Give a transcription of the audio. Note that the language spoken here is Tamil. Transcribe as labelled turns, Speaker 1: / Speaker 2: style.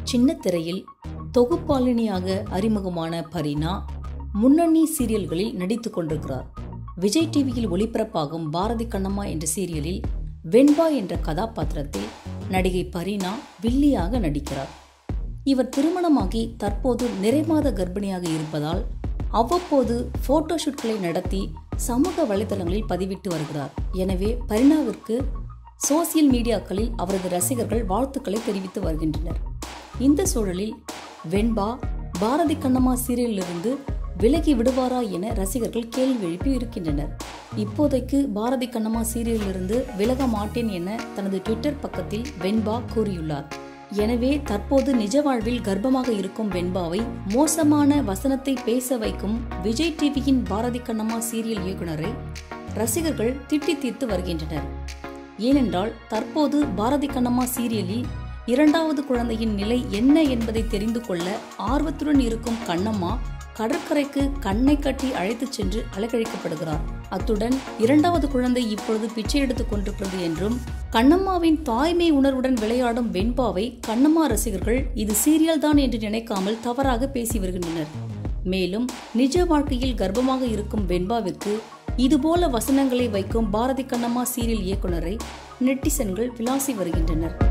Speaker 1: சின்ன திரையில் தொகுப்பாளினியாக அறிமுகமான பரீனா முன்னணி சீரியல்களில் நடித்துக் கொண்டிருக்கிறார் விஜய் டிவியில் ஒளிபரப்பாகும் பாரதி கண்ணம்மா என்ற சீரியலில் வெண்பா என்ற கதாபாத்திரத்தில் நடிகை பரீனா வில்லியாக நடிக்கிறார் இவர் திருமணமாகி தற்போது நிறைமாத கர்ப்பிணியாக இருப்பதால் அவ்வப்போது போட்டோஷூட்களை நடத்தி சமூக வலைதளங்களில் பதிவிட்டு வருகிறார் எனவே பரினாவிற்கு சோசியல் மீடியாக்களில் அவரது ரசிகர்கள் வாழ்த்துக்களை தெரிவித்து வருகின்றனர் இந்த சூழலில் வெண்பா பாரதி கண்ணம்மா சீரியலிலிருந்து விலகி விடுவாரா என ரசிகர்கள் கேள்வி எழுப்பி இருக்கின்றனர் இப்போதைக்கு பாரதி கண்ணம்மா சீரியலிலிருந்து விலக மாட்டேன் என தனது ட்விட்டர் பக்கத்தில் வெண்பா கூறியுள்ளார் எனவே தற்போது நிஜ வாழ்வில் கர்ப்பமாக இருக்கும் வெண்பாவை மோசமான வசனத்தை பேச வைக்கும் விஜய் டிவியின் பாரதி கண்ணம்மா சீரியல் இயக்குனரை ரசிகர்கள் திட்டி தீர்த்து வருகின்றனர் ஏனென்றால் தற்போது பாரதி கண்ணம்மா சீரியலில் இரண்டாவது குழந்தையின் நிலை என்ன என்பதை தெரிந்து கொள்ள ஆர்வத்துடன் இருக்கும் கண்ணம்மா கடற்கரைக்கு கண்ணை கட்டி அழைத்துச் சென்று அலக்கழிக்கப்படுகிறார் அத்துடன் இரண்டாவது குழந்தை இப்பொழுது பிச்சை எடுத்துக் கொண்டிருக்கிறது என்றும் கண்ணம்மாவின் தாய்மை உணர்வுடன் விளையாடும் வெண்பாவை கண்ணம்மா ரசிகர்கள் இது சீரியல் தான் என்று நினைக்காமல் தவறாக பேசி வருகின்றனர் மேலும் நிஜ வாழ்க்கையில் கர்ப்பமாக இருக்கும் வெண்பாவிற்கு இதுபோல வசனங்களை வைக்கும் பாரதி கண்ணம்மா சீரியல் இயக்குனரை நெட்டிசன்கள் விளாசி வருகின்றனர்